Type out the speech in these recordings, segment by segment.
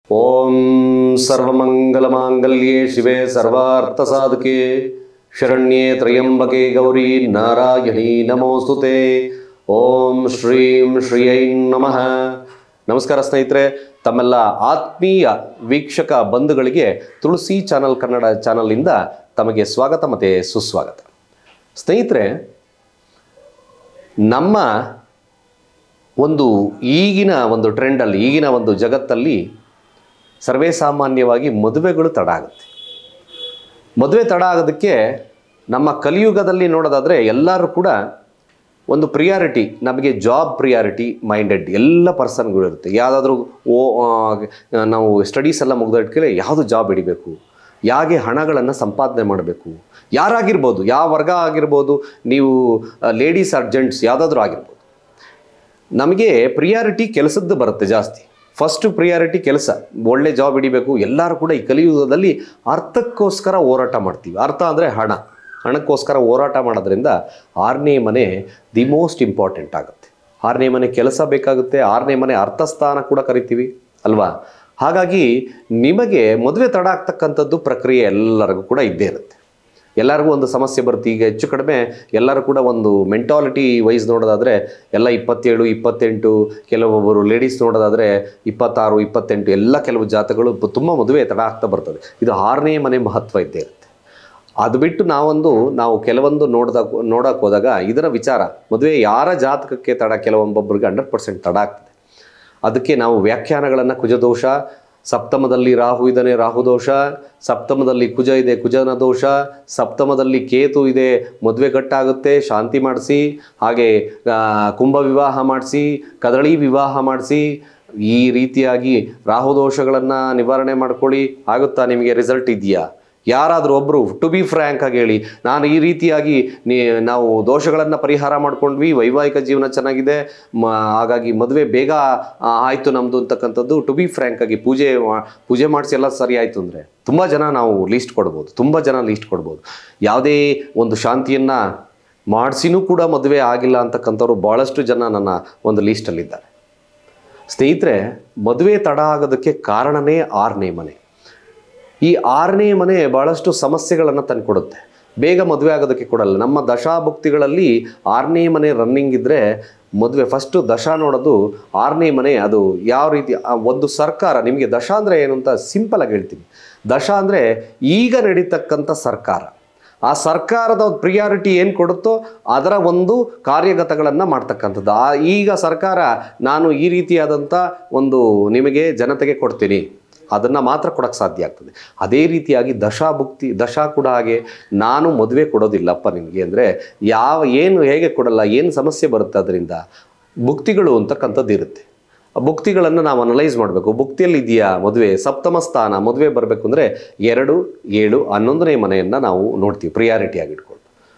ಓಂ ಸರ್ವಮಂಗಲಮಾಂಗಲ್ಯೆ ಶಿವೆ ಸರ್ವಾರ್ಥಸಾಧಕೆ ಶರಣ್ಯೇ ತ್ರಯಂಬಕೆ ಗೌರಿ ನಾರಾಯಣಿ ನಮೋಸ್ತುತೆ ಓಂ ಶ್ರೀಂ ಶ್ರೀಯೈ ನಮಃ ನಮಸ್ಕಾರ ಸ್ನೇಹಿತರೆ ತಮ್ಮೆಲ್ಲ ಆತ್ಮೀಯ ವೀಕ್ಷಕ ಬಂಧುಗಳಿಗೆ ತುಳಸಿ ಚಾನಲ್ ಕನ್ನಡ ಚಾನಲ್ನಿಂದ ತಮಗೆ ಸ್ವಾಗತ ಮತ್ತು ಸುಸ್ವಾಗತ ಸ್ನೇಹಿತರೆ ನಮ್ಮ ಒಂದು ಈಗಿನ ಒಂದು ಟ್ರೆಂಡಲ್ಲಿ ಈಗಿನ ಒಂದು ಜಗತ್ತಲ್ಲಿ ಸರ್ವೇ ಸಾಮಾನ್ಯವಾಗಿ ಮದುವೆಗಳು ತಡ ಆಗುತ್ತೆ ಮದುವೆ ತಡ ಆಗೋದಕ್ಕೆ ನಮ್ಮ ಕಲಿಯುಗದಲ್ಲಿ ನೋಡೋದಾದರೆ ಎಲ್ಲರೂ ಕೂಡ ಒಂದು ಪ್ರಿಯಾರಿಟಿ ನಮಗೆ ಜಾಬ್ ಪ್ರಿಯಾರಿಟಿ ಮೈಂಡೆಡ್ ಎಲ್ಲ ಪರ್ಸನ್ಗಳು ಇರುತ್ತೆ ಯಾವುದಾದ್ರೂ ಓ ಆ, ನಾವು ಸ್ಟಡೀಸ್ ಎಲ್ಲ ಮುಗಿದಿಟ್ಕೆ ಯಾವುದು ಜಾಬ್ ಹಿಡಿಬೇಕು ಯಾಗೆ ಹಣಗಳನ್ನು ಸಂಪಾದನೆ ಮಾಡಬೇಕು ಯಾರಾಗಿರ್ಬೋದು ಯಾವ ವರ್ಗ ಆಗಿರ್ಬೋದು ನೀವು ಲೇಡೀಸ್ ಆರ್ ಜೆಂಟ್ಸ್ ಯಾವುದಾದ್ರೂ ಆಗಿರ್ಬೋದು ನಮಗೆ ಪ್ರಿಯಾರಿಟಿ ಕೆಲಸದ್ದು ಬರುತ್ತೆ ಜಾಸ್ತಿ ಫಸ್ಟ್ ಪ್ರಿಯಾರಿಟಿ ಕೆಲಸ ಒಳ್ಳೆ ಜಾಬ್ ಹಿಡಿಬೇಕು ಎಲ್ಲರೂ ಕೂಡ ಈ ಕಲಿಯುಗದಲ್ಲಿ ಅರ್ಥಕ್ಕೋಸ್ಕರ ಹೋರಾಟ ಮಾಡ್ತೀವಿ ಅರ್ಥ ಅಂದರೆ ಹಣ ಹಣಕ್ಕೋಸ್ಕರ ಹೋರಾಟ ಮಾಡೋದ್ರಿಂದ ಆರನೇ ಮನೆ ದಿ ಮೋಸ್ಟ್ ಇಂಪಾರ್ಟೆಂಟ್ ಆಗುತ್ತೆ ಆರನೇ ಮನೆ ಕೆಲಸ ಬೇಕಾಗುತ್ತೆ ಆರನೇ ಮನೆ ಅರ್ಥಸ್ಥಾನ ಕೂಡ ಕರಿತೀವಿ ಅಲ್ವಾ ಹಾಗಾಗಿ ನಿಮಗೆ ಮದುವೆ ತಡ ಆಗ್ತಕ್ಕಂಥದ್ದು ಪ್ರಕ್ರಿಯೆ ಎಲ್ಲರಿಗೂ ಕೂಡ ಇದ್ದೇ ಇರುತ್ತೆ ಎಲ್ಲರಿಗೂ ಒಂದು ಸಮಸ್ಯೆ ಬರುತ್ತೆ ಈಗ ಹೆಚ್ಚು ಕಡಿಮೆ ಎಲ್ಲರೂ ಕೂಡ ಒಂದು ಮೆಂಟಾಲಿಟಿ ವೈಸ್ ನೋಡೋದಾದರೆ ಎಲ್ಲ ಇಪ್ಪತ್ತೇಳು ಇಪ್ಪತ್ತೆಂಟು ಕೆಲವೊಬ್ಬರು ಲೇಡೀಸ್ ನೋಡೋದಾದರೆ ಇಪ್ಪತ್ತಾರು ಇಪ್ಪತ್ತೆಂಟು ಎಲ್ಲ ಕೆಲವು ಜಾತಗಳು ತುಂಬ ಮದುವೆ ತಡ ಆಗ್ತಾ ಬರ್ತದೆ ಇದು ಆರನೇ ಮನೆ ಮಹತ್ವ ಇದ್ದೇ ಇರುತ್ತೆ ಅದು ಬಿಟ್ಟು ನಾವೊಂದು ನಾವು ಕೆಲವೊಂದು ನೋಡ್ದಾಗ ನೋಡೋಕೆ ಹೋದಾಗ ಇದರ ವಿಚಾರ ಮದುವೆ ಯಾರ ಜಾತಕಕ್ಕೆ ತಡ ಕೆಲವೊಬ್ಬೊಬ್ಬರಿಗೆ ಹಂಡ್ರೆಡ್ ಪರ್ಸೆಂಟ್ ತಡ ಆಗ್ತದೆ ಅದಕ್ಕೆ ನಾವು ವ್ಯಾಖ್ಯಾನಗಳನ್ನು ಕುಜದೋಷ ಸಪ್ತಮದಲ್ಲಿ ರಾಹು ಇದ್ದಾನೆ ರಾಹು ದೋಷ ಸಪ್ತಮದಲ್ಲಿ ಕುಜ ಇದೆ ಕುಜನ ದೋಷ ಸಪ್ತಮದಲ್ಲಿ ಕೇತು ಇದೆ ಮದುವೆ ಕಟ್ಟಾಗುತ್ತೆ ಶಾಂತಿ ಮಾಡಿಸಿ ಹಾಗೆ ಆ, ಕುಂಭ ವಿವಾಹ ಮಾಡಿಸಿ ಕದಳಿ ವಿವಾಹ ಮಾಡಿಸಿ ಈ ರೀತಿಯಾಗಿ ರಾಹು ದೋಷಗಳನ್ನು ನಿವಾರಣೆ ಮಾಡ್ಕೊಳ್ಳಿ ಆಗುತ್ತಾ ನಿಮಗೆ ರಿಸಲ್ಟ್ ಇದೆಯಾ ಯಾರಾದರೂ ಒಬ್ಬರು ಟು ಬಿ ಫ್ರ್ಯಾಂಕ್ ಆಗಿ ಹೇಳಿ ನಾನು ಈ ರೀತಿಯಾಗಿ ನೀ ನಾವು ದೋಷಗಳನ್ನು ಪರಿಹಾರ ಮಾಡ್ಕೊಂಡ್ವಿ ವೈವಾಹಿಕ ಜೀವನ ಚೆನ್ನಾಗಿದೆ ಮ ಹಾಗಾಗಿ ಮದುವೆ ಬೇಗ ಆ, ಆಯ್ತು ನಮ್ಮದು ಅಂತಕ್ಕಂಥದ್ದು ಟು ಬಿ ಫ್ರ್ಯಾಂಕ್ ಆಗಿ ಪೂಜೆ ಮಾ- ಪೂಜೆ ಮಾಡಿಸಿ ಎಲ್ಲ ಸರಿ ಆಯಿತು ಅಂದರೆ ತುಂಬ ಜನ ನಾವು ಲೀಸ್ಟ್ ಕೊಡ್ಬೋದು ತುಂಬ ಜನ ಲೀಸ್ಟ್ ಕೊಡ್ಬೋದು ಯಾವುದೇ ಒಂದು ಶಾಂತಿಯನ್ನು ಮಾಡಿಸಿನೂ ಕೂಡ ಮದುವೆ ಆಗಿಲ್ಲ ಅಂತಕ್ಕಂಥವ್ರು ಭಾಳಷ್ಟು ಜನ ನನ್ನ ಒಂದು ಲೀಸ್ಟಲ್ಲಿದ್ದಾರೆ ಸ್ನೇಹಿತರೆ ಮದುವೆ ತಡ ಆಗೋದಕ್ಕೆ ಕಾರಣನೇ ಆರನೇ ಮನೆ ಈ ಆರನೇ ಮನೆ ಭಾಳಷ್ಟು ಸಮಸ್ಯೆಗಳನ್ನು ತಂದುಕೊಡುತ್ತೆ ಬೇಗ ಮದುವೆ ಆಗೋದಕ್ಕೆ ಕೊಡಲ್ಲ ನಮ್ಮ ದಶಾಭುಕ್ತಿಗಳಲ್ಲಿ ಆರನೇ ಮನೆ ರನ್ನಿಂಗ್ ಇದ್ದರೆ ಮದುವೆ ಫಸ್ಟು ದಶಾ ನೋಡೋದು ಆರನೇ ಮನೆ ಅದು ಯಾವ ರೀತಿ ಆ ಒಂದು ಸರ್ಕಾರ ನಿಮಗೆ ದಶಾ ಅಂದರೆ ಏನು ಅಂತ ಸಿಂಪಲಾಗಿ ಹೇಳ್ತೀನಿ ದಶಾ ಅಂದರೆ ಈಗ ನಡೀತಕ್ಕಂಥ ಸರ್ಕಾರ ಆ ಸರ್ಕಾರದ ಪ್ರಿಯಾರಿಟಿ ಏನು ಕೊಡುತ್ತೋ ಅದರ ಒಂದು ಕಾರ್ಯಗತಗಳನ್ನು ಮಾಡ್ತಕ್ಕಂಥದ್ದು ಆ ಈಗ ಸರ್ಕಾರ ನಾನು ಈ ರೀತಿಯಾದಂಥ ಒಂದು ನಿಮಗೆ ಜನತೆಗೆ ಕೊಡ್ತೀನಿ ಅದನ್ನು ಮಾತ್ರ ಕೊಡೋಕ್ಕೆ ಸಾಧ್ಯ ಆಗ್ತದೆ ಅದೇ ರೀತಿಯಾಗಿ ದಶಾಭುಕ್ತಿ ದಶಾ ಕೂಡ ಹಾಗೆ ನಾನು ಮದುವೆ ಕೊಡೋದಿಲ್ಲಪ್ಪ ನಿನಗೆ ಅಂದರೆ ಯಾವ ಏನು ಹೇಗೆ ಕೊಡಲ್ಲ ಏನು ಸಮಸ್ಯೆ ಬರುತ್ತೆ ಅದರಿಂದ ಭುಕ್ತಿಗಳು ಅಂತಕ್ಕಂಥದ್ದು ಇರುತ್ತೆ ಆ ಭುಕ್ತಿಗಳನ್ನು ನಾವು ಅನಲೈಸ್ ಮಾಡಬೇಕು ಭುಕ್ತಿಯಲ್ಲಿ ಇದೆಯಾ ಮದುವೆ ಸಪ್ತಮ ಸ್ಥಾನ ಮದುವೆ ಬರಬೇಕು ಅಂದರೆ ಎರಡು ಏಳು ಹನ್ನೊಂದನೇ ಮನೆಯನ್ನು ನಾವು ನೋಡ್ತೀವಿ ಪ್ರಿಯಾರಿಟಿಯಾಗಿ ಇಟ್ಕೊಂಡು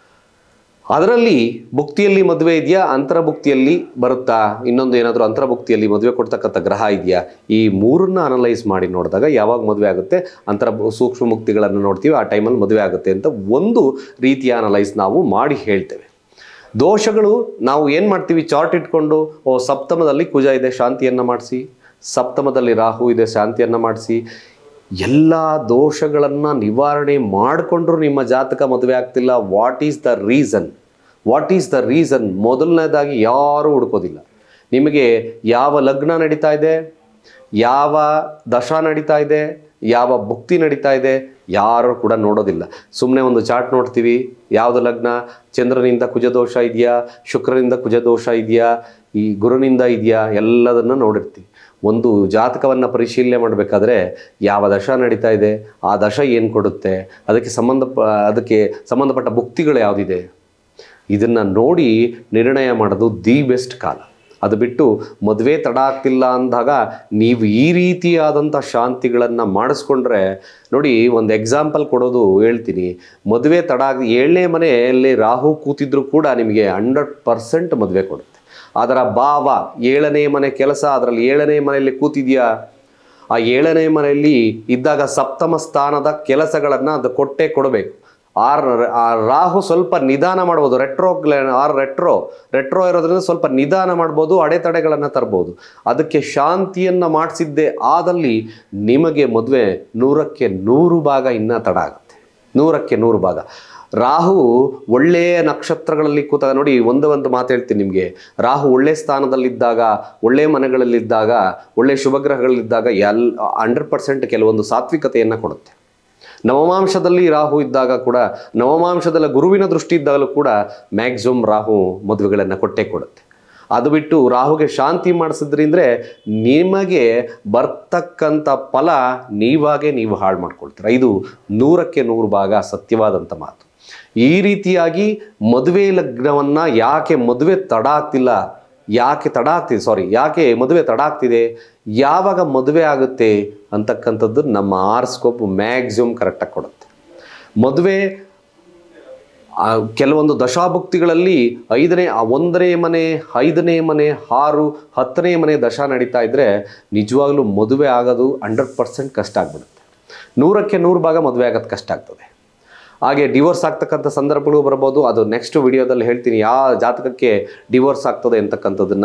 ಅದರಲ್ಲಿ ಭುಕ್ತಿಯಲ್ಲಿ ಮದುವೆ ಇದೆಯಾ ಅಂತರಭುಕ್ತಿಯಲ್ಲಿ ಬರುತ್ತಾ ಇನ್ನೊಂದು ಏನಾದರೂ ಅಂತರಭುಕ್ತಿಯಲ್ಲಿ ಮದುವೆ ಕೊಡ್ತಕ್ಕಂಥ ಗ್ರಹ ಇದೆಯಾ ಈ ಮೂರನ್ನ ಅನಲೈಸ್ ಮಾಡಿ ನೋಡಿದಾಗ ಯಾವಾಗ ಮದುವೆ ಆಗುತ್ತೆ ಅಂತರ ಸೂಕ್ಷ್ಮ ಮುಕ್ತಿಗಳನ್ನು ನೋಡ್ತೀವಿ ಆ ಟೈಮಲ್ಲಿ ಮದುವೆ ಆಗುತ್ತೆ ಅಂತ ಒಂದು ರೀತಿಯ ಅನಲೈಸ್ ನಾವು ಮಾಡಿ ಹೇಳ್ತೇವೆ ದೋಷಗಳು ನಾವು ಏನು ಮಾಡ್ತೀವಿ ಚಾರ್ಟ್ ಇಟ್ಕೊಂಡು ಓ ಸಪ್ತಮದಲ್ಲಿ ಕುಜ ಇದೆ ಶಾಂತಿಯನ್ನು ಮಾಡಿಸಿ ಸಪ್ತಮದಲ್ಲಿ ರಾಹು ಇದೆ ಶಾಂತಿಯನ್ನು ಮಾಡಿಸಿ ಎಲ್ಲ ದೋಷಗಳನ್ನು ನಿವಾರಣೆ ಮಾಡಿಕೊಂಡ್ರು ನಿಮ್ಮ ಜಾತಕ ಮದುವೆ ಆಗ್ತಿಲ್ಲ what is the reason what is the reason ಮೊದಲನೇದಾಗಿ ಯಾರೂ ಹುಡ್ಕೋದಿಲ್ಲ ನಿಮಗೆ ಯಾವ ಲಗ್ನ ನಡೀತಾ ಇದೆ ಯಾವ ದಶಾ ನಡೀತಾ ಇದೆ ಯಾವ ಭುಕ್ತಿ ನಡೀತಾ ಇದೆ ಯಾರು ಕೂಡ ನೋಡೋದಿಲ್ಲ ಸುಮ್ಮನೆ ಒಂದು ಚಾರ್ಟ್ ನೋಡ್ತೀವಿ ಯಾವುದು ಲಗ್ನ ಚಂದ್ರನಿಂದ ಕುಜದೋಷ ಇದೆಯಾ ಶುಕ್ರನಿಂದ ಕುಜದೋಷ ಇದೆಯಾ ಈ ಗುರುನಿಂದ ಇದೆಯಾ ಎಲ್ಲದನ್ನು ನೋಡಿರ್ತೀವಿ ಒಂದು ಜಾತಕವನ್ನು ಪರಿಶೀಲನೆ ಮಾಡಬೇಕಾದ್ರೆ ಯಾವ ದಶ ನಡೀತಾ ಇದೆ ಆ ದಶ ಏನು ಕೊಡುತ್ತೆ ಅದಕ್ಕೆ ಸಂಬಂಧ ಅದಕ್ಕೆ ಸಂಬಂಧಪಟ್ಟ ಭುಕ್ತಿಗಳು ಯಾವುದಿದೆ ಇದನ್ನು ನೋಡಿ ನಿರ್ಣಯ ಮಾಡೋದು ದಿ ಬೆಸ್ಟ್ ಕಾಲ ಅದು ಬಿಟ್ಟು ಮದುವೆ ತಡ ಆಗ್ತಿಲ್ಲ ಅಂದಾಗ ನೀವು ಈ ರೀತಿಯಾದಂಥ ಶಾಂತಿಗಳನ್ನು ಮಾಡಿಸ್ಕೊಂಡ್ರೆ ನೋಡಿ ಒಂದು ಎಕ್ಸಾಂಪಲ್ ಕೊಡೋದು ಹೇಳ್ತೀನಿ ಮದುವೆ ತಡ ಆಗಿ ಏಳನೇ ಮನೆಯಲ್ಲಿ ರಾಹು ಕೂತಿದ್ರು ಕೂಡ ನಿಮಗೆ ಹಂಡ್ರೆಡ್ ಪರ್ಸೆಂಟ್ ಮದುವೆ ಕೊಡುತ್ತೆ ಅದರ ಭಾವ ಏಳನೇ ಮನೆ ಕೆಲಸ ಅದರಲ್ಲಿ ಏಳನೇ ಮನೆಯಲ್ಲಿ ಕೂತಿದೆಯಾ ಆ ಏಳನೇ ಮನೆಯಲ್ಲಿ ಇದ್ದಾಗ ಸಪ್ತಮ ಸ್ಥಾನದ ಕೆಲಸಗಳನ್ನು ಅದು ಕೊಟ್ಟೇ ಕೊಡಬೇಕು ಆರ್ ಆ ರಾಹು ಸ್ವಲ್ಪ ನಿಧಾನ ಮಾಡ್ಬೋದು ರೆಟ್ರೋ ಆರ್ ರೆಟ್ರೋ ರೆಟ್ರೋ ಇರೋದ್ರಿಂದ ಸ್ವಲ್ಪ ನಿಧಾನ ಮಾಡ್ಬೋದು ಅಡೆತಡೆಗಳನ್ನು ತರ್ಬೋದು ಅದಕ್ಕೆ ಶಾಂತಿಯನ್ನು ಮಾಡಿಸಿದ್ದೇ ಆದಲ್ಲಿ ನಿಮಗೆ ಮದುವೆ ನೂರಕ್ಕೆ ನೂರು ಭಾಗ ಇನ್ನೂ ತಡ ಆಗುತ್ತೆ ನೂರಕ್ಕೆ ನೂರು ಭಾಗ ರಾಹು ಒಳ್ಳೆಯ ನಕ್ಷತ್ರಗಳಲ್ಲಿ ಕೂತಾಗ ನೋಡಿ ಒಂದು ಒಂದು ಮಾತು ಹೇಳ್ತೀನಿ ನಿಮಗೆ ರಾಹು ಒಳ್ಳೆ ಸ್ಥಾನದಲ್ಲಿದ್ದಾಗ ಒಳ್ಳೆಯ ಮನೆಗಳಲ್ಲಿದ್ದಾಗ ಒಳ್ಳೆಯ ಶುಭಗ್ರಹಗಳಲ್ಲಿದ್ದಾಗ ಎಲ್ ಹಂಡ್ರೆಡ್ ಪರ್ಸೆಂಟ್ ಕೆಲವೊಂದು ಸಾತ್ವಿಕತೆಯನ್ನು ಕೊಡುತ್ತೆ ನವಮಾಂಶದಲ್ಲಿ ರಾಹು ಇದ್ದಾಗ ಕೂಡ ನವಮಾಂಶದಲ್ಲಿ ಗುರುವಿನ ದೃಷ್ಟಿ ಇದ್ದಾಗಲೂ ಕೂಡ ಮ್ಯಾಕ್ಸಿಮಮ್ ರಾಹು ಮದುವೆಗಳನ್ನು ಕೊಟ್ಟೇ ಕೊಡುತ್ತೆ ಅದು ಬಿಟ್ಟು ರಾಹುಗೆ ಶಾಂತಿ ಮಾಡಿಸಿದ್ರಿಂದ್ರೆ ನಿಮಗೆ ಬರ್ತಕ್ಕಂಥ ಫಲ ನೀವಾಗೆ ನೀವು ಹಾಳು ಮಾಡ್ಕೊಳ್ತೀರ ಇದು ನೂರಕ್ಕೆ ನೂರು ಭಾಗ ಸತ್ಯವಾದಂಥ ಮಾತು ಈ ರೀತಿಯಾಗಿ ಮದುವೆ ಲಗ್ನವನ್ನು ಯಾಕೆ ಮದುವೆ ತಡ ಆಗ್ತಿಲ್ಲ ಯಾಕೆ ತಡ ಆಗ್ತಿದೆ ಸಾರಿ ಯಾಕೆ ಮದುವೆ ತಡ ಆಗ್ತಿದೆ ಯಾವಾಗ ಮದುವೆ ಆಗುತ್ತೆ ಅಂತಕ್ಕಂಥದ್ದು ನಮ್ಮ ಆರ್ಸ್ಕೋಪ್ ಮ್ಯಾಕ್ಸಿಮಮ್ ಕರೆಕ್ಟಾಗಿ ಕೊಡುತ್ತೆ ಮದುವೆ ಆ ಕೆಲವೊಂದು ದಶಾಭುಕ್ತಿಗಳಲ್ಲಿ ಐದನೇ ಆ ಒಂದನೇ ಮನೆ ಐದನೇ ಮನೆ ಆರು ಹತ್ತನೇ ಮನೆ ದಶಾ ನಡೀತಾ ಇದ್ದರೆ ನಿಜವಾಗ್ಲೂ ಮದುವೆ ಆಗೋದು ಹಂಡ್ರೆಡ್ ಪರ್ಸೆಂಟ್ ಕಷ್ಟ ಆಗ್ಬಿಡುತ್ತೆ ನೂರಕ್ಕೆ ನೂರು ಭಾಗ ಮದುವೆ ಆಗೋದು ಕಷ್ಟ ಆಗ್ತದೆ ಹಾಗೆ ಡಿವೋರ್ಸ್ ಆಗ್ತಕ್ಕಂಥ ಸಂದರ್ಭಗಳು ಬರ್ಬೋದು ಅದು ನೆಕ್ಸ್ಟ್ ವಿಡಿಯೋದಲ್ಲಿ ಹೇಳ್ತೀನಿ ಯಾವ ಜಾತಕಕ್ಕೆ ಡಿವೋರ್ಸ್ ಆಗ್ತದೆ ಅಂತಕ್ಕಂಥದ್ದನ್ನು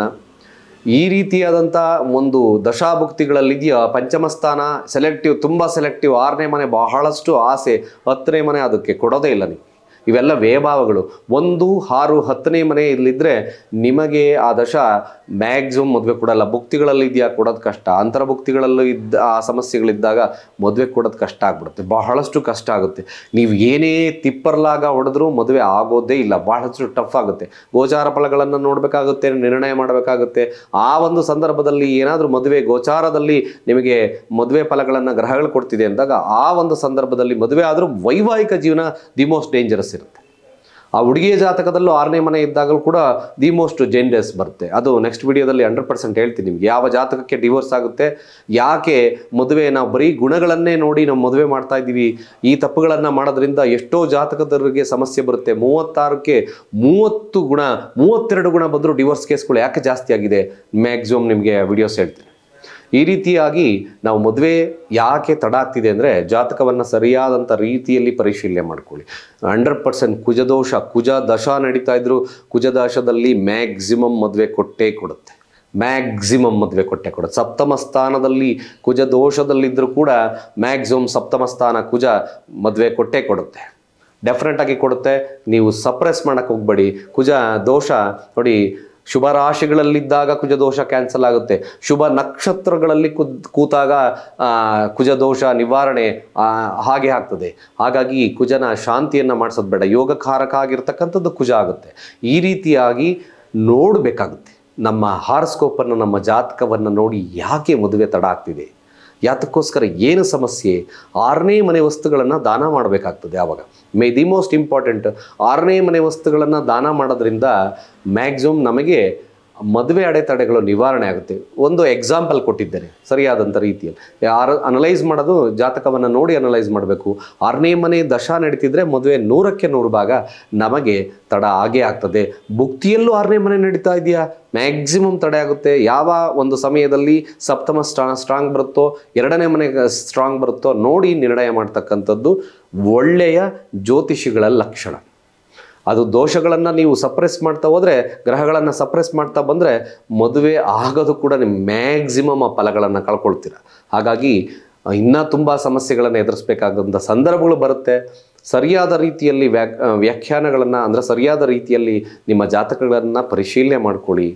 ಈ ರೀತಿಯಾದಂಥ ಒಂದು ದಶಾಭುಕ್ತಿಗಳಲ್ಲಿದೆಯಾ ಪಂಚಮ ಸ್ಥಾನ ಸೆಲೆಕ್ಟಿವ್ ತುಂಬ ಸೆಲೆಕ್ಟಿವ್ ಆರನೇ ಮನೆ ಬಹಳಷ್ಟು ಆಸೆ ಹತ್ತನೇ ಮನೆ ಅದಕ್ಕೆ ಕೊಡೋದೇ ಇಲ್ಲ ನೀವು ಇವೆಲ್ಲ ವೇಭಾವಗಳು ಒಂದು ಆರು ಹತ್ತನೇ ಮನೆ ಇಲ್ಲಿದ್ದರೆ ನಿಮಗೆ ಆ ದಶ ಮ್ಯಾಕ್ಸಿಮಮ್ ಮದುವೆ ಕೊಡಲ್ಲ ಭುಕ್ತಿಗಳಲ್ಲಿ ಇದೆಯಾ ಕೊಡೋದು ಕಷ್ಟ ಅಂತರ ಭುಕ್ತಿಗಳಲ್ಲೂ ಇದ್ದ ಆ ಸಮಸ್ಯೆಗಳಿದ್ದಾಗ ಮದುವೆ ಕೊಡೋದು ಕಷ್ಟ ಆಗ್ಬಿಡುತ್ತೆ ಬಹಳಷ್ಟು ಕಷ್ಟ ಆಗುತ್ತೆ ನೀವು ಏನೇ ತಿಪ್ಪರ್ಲಾಗ ಹೊಡೆದ್ರೂ ಮದುವೆ ಆಗೋದೇ ಇಲ್ಲ ಬಹಳಷ್ಟು ಟಫ್ ಆಗುತ್ತೆ ಗೋಚಾರ ಫಲಗಳನ್ನು ನೋಡಬೇಕಾಗುತ್ತೆ ನಿರ್ಣಯ ಮಾಡಬೇಕಾಗುತ್ತೆ ಆ ಒಂದು ಸಂದರ್ಭದಲ್ಲಿ ಏನಾದರೂ ಮದುವೆ ಗೋಚಾರದಲ್ಲಿ ನಿಮಗೆ ಮದುವೆ ಫಲಗಳನ್ನು ಗ್ರಹಗಳು ಕೊಡ್ತಿದೆ ಅಂದಾಗ ಆ ಒಂದು ಸಂದರ್ಭದಲ್ಲಿ ಮದುವೆ ಆದರೂ ವೈವಾಹಿಕ ಜೀವನ ದಿ ಮೋಸ್ಟ್ ಡೇಂಜರಸ್ ಇರುತ್ತೆ ಆ ಹುಡುಗಿಯ ಜಾತಕದಲ್ಲೂ ಆರನೇ ಮನೆ ಇದ್ದಾಗಲೂ ಕೂಡ ದಿ ಮೋಸ್ಟ್ ಡೇಂಜರಸ್ ಬರುತ್ತೆ ಅದು ನೆಕ್ಸ್ಟ್ ವಿಡಿಯೋದಲ್ಲಿ ಹಂಡ್ರೆಡ್ ಪರ್ಸೆಂಟ್ ಹೇಳ್ತೀನಿ ನಿಮ್ಗೆ ಯಾವ ಜಾತಕಕ್ಕೆ ಡಿವೋರ್ಸ್ ಆಗುತ್ತೆ ಯಾಕೆ ಮದುವೆ ನಾವು ಬರೀ ಗುಣಗಳನ್ನೇ ನೋಡಿ ನಾವು ಮದುವೆ ಮಾಡ್ತಾ ಇದ್ದೀವಿ ಈ ತಪ್ಪುಗಳನ್ನು ಮಾಡೋದ್ರಿಂದ ಎಷ್ಟೋ ಜಾತಕದವರಿಗೆ ಸಮಸ್ಯೆ ಬರುತ್ತೆ ಮೂವತ್ತಾರಕ್ಕೆ ಮೂವತ್ತು ಗುಣ ಮೂವತ್ತೆರಡು ಗುಣ ಬಂದರೂ ಡಿವೋರ್ಸ್ ಕೇಸ್ಗಳು ಯಾಕೆ ಜಾಸ್ತಿ ಆಗಿದೆ ಮ್ಯಾಕ್ಸಿಮಮ್ ನಿಮಗೆ ವಿಡಿಯೋಸ್ ಹೇಳ್ತೀನಿ ಈ ರೀತಿಯಾಗಿ ನಾವು ಮದುವೆ ಯಾಕೆ ತಡ ಆಗ್ತಿದೆ ಅಂದರೆ ಜಾತಕವನ್ನು ಸರಿಯಾದಂಥ ರೀತಿಯಲ್ಲಿ ಪರಿಶೀಲನೆ ಮಾಡ್ಕೊಳ್ಳಿ ಹಂಡ್ರೆಡ್ ಪರ್ಸೆಂಟ್ ಕುಜದೋಷ ಕುಜ ದಶ ನಡೀತಾ ಇದ್ರು ಕುಜದಶದಲ್ಲಿ ಮ್ಯಾಕ್ಸಿಮಮ್ ಮದುವೆ ಕೊಟ್ಟೇ ಕೊಡುತ್ತೆ ಮ್ಯಾಕ್ಸಿಮಮ್ ಮದುವೆ ಕೊಟ್ಟೆ ಕೊಡುತ್ತೆ ಸಪ್ತಮ ಸ್ಥಾನದಲ್ಲಿ ಕುಜ ದೋಷದಲ್ಲಿದ್ದರೂ ಕೂಡ ಮ್ಯಾಕ್ಸಿಮಮ್ ಸಪ್ತಮ ಸ್ಥಾನ ಕುಜ ಮದುವೆ ಕೊಟ್ಟೇ ಕೊಡುತ್ತೆ ಡೆಫಿನೆಟ್ ಆಗಿ ಕೊಡುತ್ತೆ ನೀವು ಸಪ್ರೆಸ್ ಮಾಡಕ್ಕೆ ಹೋಗ್ಬೇಡಿ ಕುಜ ದೋಷ ನೋಡಿ ಶುಭ ರಾಶಿಗಳಲ್ಲಿದ್ದಾಗ ಕುಜ ದೋಷ ಕ್ಯಾನ್ಸಲ್ ಆಗುತ್ತೆ ಶುಭ ನಕ್ಷತ್ರಗಳಲ್ಲಿ ಕುದ್ ಕೂತಾಗ ಆ, ಕುಜ ದೋಷ ನಿವಾರಣೆ ಆ, ಹಾಗೆ ಆಗ್ತದೆ ಹಾಗಾಗಿ ಕುಜನ ಶಾಂತಿಯನ್ನು ಮಾಡಿಸೋದು ಬೇಡ ಯೋಗಕಾರಕ ಆಗಿರ್ತಕ್ಕಂಥದ್ದು ಕುಜ ಆಗುತ್ತೆ ಈ ರೀತಿಯಾಗಿ ನೋಡಬೇಕಾಗುತ್ತೆ ನಮ್ಮ ಹಾರಸ್ಕೋಪನ್ನು ನಮ್ಮ ಜಾತಕವನ್ನು ನೋಡಿ ಯಾಕೆ ಮದುವೆ ತಡ ಆಗ್ತಿದೆ ಯಾತಕ್ಕೋಸ್ಕರ ಏನು ಸಮಸ್ಯೆ ಆರನೇ ಮನೆ ವಸ್ತುಗಳನ್ನು ದಾನ ಮಾಡಬೇಕಾಗ್ತದೆ ಆವಾಗ ಮೇ ದಿ ಮೋಸ್ಟ್ ಇಂಪಾರ್ಟೆಂಟ್ ಆರನೇ ಮನೆ ವಸ್ತುಗಳನ್ನು ದಾನ ಮಾಡೋದ್ರಿಂದ ಮ್ಯಾಕ್ಸಿಮಮ್ ನಮಗೆ ಮದುವೆ ಅಡೆತಡೆಗಳು ನಿವಾರಣೆ ಆಗುತ್ತೆ ಒಂದು ಎಕ್ಸಾಂಪಲ್ ಕೊಟ್ಟಿದ್ದೇನೆ ಸರಿಯಾದಂಥ ರೀತಿಯಲ್ಲಿ ಯಾರು ಅನಲೈಸ್ ಮಾಡೋದು ಜಾತಕವನ್ನು ನೋಡಿ ಅನಲೈಸ್ ಮಾಡಬೇಕು ಆರನೇ ಮನೆ ದಶಾ ನಡೀತಿದ್ರೆ ಮದುವೆ ನೂರಕ್ಕೆ ನೂರು ಭಾಗ ನಮಗೆ ತಡ ಆಗೇ ಆಗ್ತದೆ ಭುಕ್ತಿಯಲ್ಲೂ ಆರನೇ ಮನೆ ನಡೀತಾ ಇದೆಯಾ ಮ್ಯಾಕ್ಸಿಮಮ್ ತಡೆ ಆಗುತ್ತೆ ಯಾವ ಒಂದು ಸಮಯದಲ್ಲಿ ಸಪ್ತಮ ಸ್ಟ್ರಾ ಸ್ಟ್ರಾಂಗ್ ಬರುತ್ತೋ ಎರಡನೇ ಮನೆ ಸ್ಟ್ರಾಂಗ್ ಬರುತ್ತೋ ನೋಡಿ ನಿರ್ಣಯ ಮಾಡ್ತಕ್ಕಂಥದ್ದು ಒಳ್ಳೆಯ ಜ್ಯೋತಿಷಿಗಳ ಲಕ್ಷಣ ಅದು ದೋಷಗಳನ್ನು ನೀವು ಸಪ್ರೆಸ್ ಮಾಡ್ತಾ ಹೋದರೆ ಗ್ರಹಗಳನ್ನು ಸಪ್ರೆಸ್ ಮಾಡ್ತಾ ಬಂದರೆ ಮದುವೆ ಆಗೋದು ಕೂಡ ನಿಮ್ಮ ಮ್ಯಾಕ್ಸಿಮಮ್ ಆ ಫಲಗಳನ್ನು ಕಳ್ಕೊಳ್ತೀರ ಹಾಗಾಗಿ ಆ, ಇನ್ನೂ ತುಂಬ ಸಮಸ್ಯೆಗಳನ್ನು ಎದುರಿಸ್ಬೇಕಾದಂಥ ಸಂದರ್ಭಗಳು ಬರುತ್ತೆ ಸರಿಯಾದ ರೀತಿಯಲ್ಲಿ ವ್ಯಾಕ್ ವ್ಯಾಖ್ಯಾನಗಳನ್ನು ಅಂದರೆ ಸರಿಯಾದ ರೀತಿಯಲ್ಲಿ ನಿಮ್ಮ ಜಾತಕಗಳನ್ನು ಪರಿಶೀಲನೆ ಮಾಡ್ಕೊಳ್ಳಿ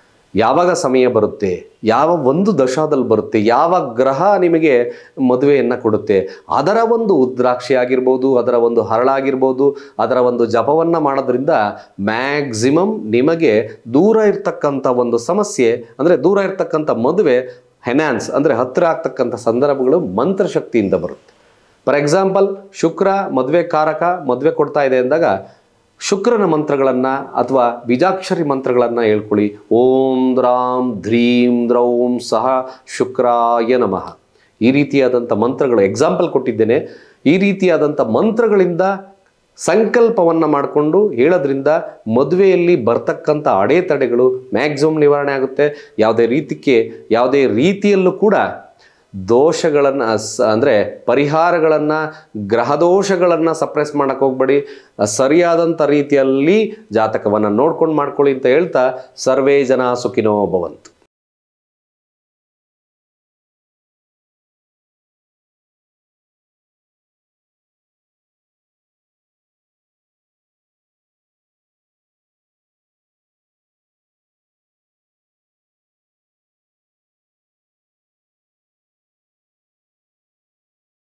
ಯಾವಾಗ ಸಮಯ ಬರುತ್ತೆ ಯಾವ ಒಂದು ದಶಾದಲ್ಲಿ ಬರುತ್ತೆ ಯಾವ ಗ್ರಹ ನಿಮಗೆ ಮದುವೆಯನ್ನು ಕೊಡುತ್ತೆ ಅದರ ಒಂದು ಉದ್ರಾಕ್ಷಿ ಆಗಿರ್ಬೋದು ಅದರ ಒಂದು ಹರಳಾಗಿರ್ಬೋದು ಅದರ ಒಂದು ಜಪವನ್ನು ಮಾಡೋದ್ರಿಂದ ಮ್ಯಾಕ್ಸಿಮಮ್ ನಿಮಗೆ ದೂರ ಇರ್ತಕ್ಕಂಥ ಒಂದು ಸಮಸ್ಯೆ ಅಂದರೆ ದೂರ ಇರ್ತಕ್ಕಂಥ ಮದುವೆ ಹೆನ್ಯಾನ್ಸ್ ಅಂದರೆ ಹತ್ತಿರ ಆಗ್ತಕ್ಕಂಥ ಸಂದರ್ಭಗಳು ಮಂತ್ರಶಕ್ತಿಯಿಂದ ಬರುತ್ತೆ ಫಾರ್ ಎಕ್ಸಾಂಪಲ್ ಶುಕ್ರ ಮದುವೆ ಕಾರಕ ಮದುವೆ ಕೊಡ್ತಾ ಇದೆ ಅಂದಾಗ ಶುಕ್ರನ ಮಂತ್ರಗಳನ್ನು ಅಥವಾ ಬೀಜಾಕ್ಷರಿ ಮಂತ್ರಗಳನ್ನು ಹೇಳ್ಕೊಳ್ಳಿ ಓಂ ದ್ರಾಂ ಧ್ರೀಂ ದ್ರೌಂ ಸಹ ಶುಕ್ರಾಯ ನಮಃ ಈ ರೀತಿಯಾದಂಥ ಮಂತ್ರಗಳು ಎಕ್ಸಾಂಪಲ್ ಕೊಟ್ಟಿದ್ದೇನೆ ಈ ರೀತಿಯಾದಂಥ ಮಂತ್ರಗಳಿಂದ ಸಂಕಲ್ಪವನ್ನು ಮಾಡಿಕೊಂಡು ಹೇಳೋದ್ರಿಂದ ಮದುವೆಯಲ್ಲಿ ಬರ್ತಕ್ಕಂಥ ಅಡೆತಡೆಗಳು ಮ್ಯಾಕ್ಸಿಮಮ್ ನಿವಾರಣೆ ಆಗುತ್ತೆ ಯಾವುದೇ ರೀತಿಗೆ ಯಾವುದೇ ರೀತಿಯಲ್ಲೂ ಕೂಡ ದೋಷಗಳನ್ನು ಅಂದರೆ ಪರಿಹಾರಗಳನ್ನು ಗ್ರಹದೋಷಗಳನ್ನು ಸಪ್ರೆಸ್ ಮಾಡೋಕ್ಕೆ ಹೋಗ್ಬೇಡಿ ಸರಿಯಾದಂಥ ರೀತಿಯಲ್ಲಿ ಜಾತಕವನ್ನು ನೋಡ್ಕೊಂಡು ಮಾಡ್ಕೊಳ್ಳಿ ಅಂತ ಹೇಳ್ತಾ ಸರ್ವೇ ಜನ ಸುಖಿನೋ ಭವಂತು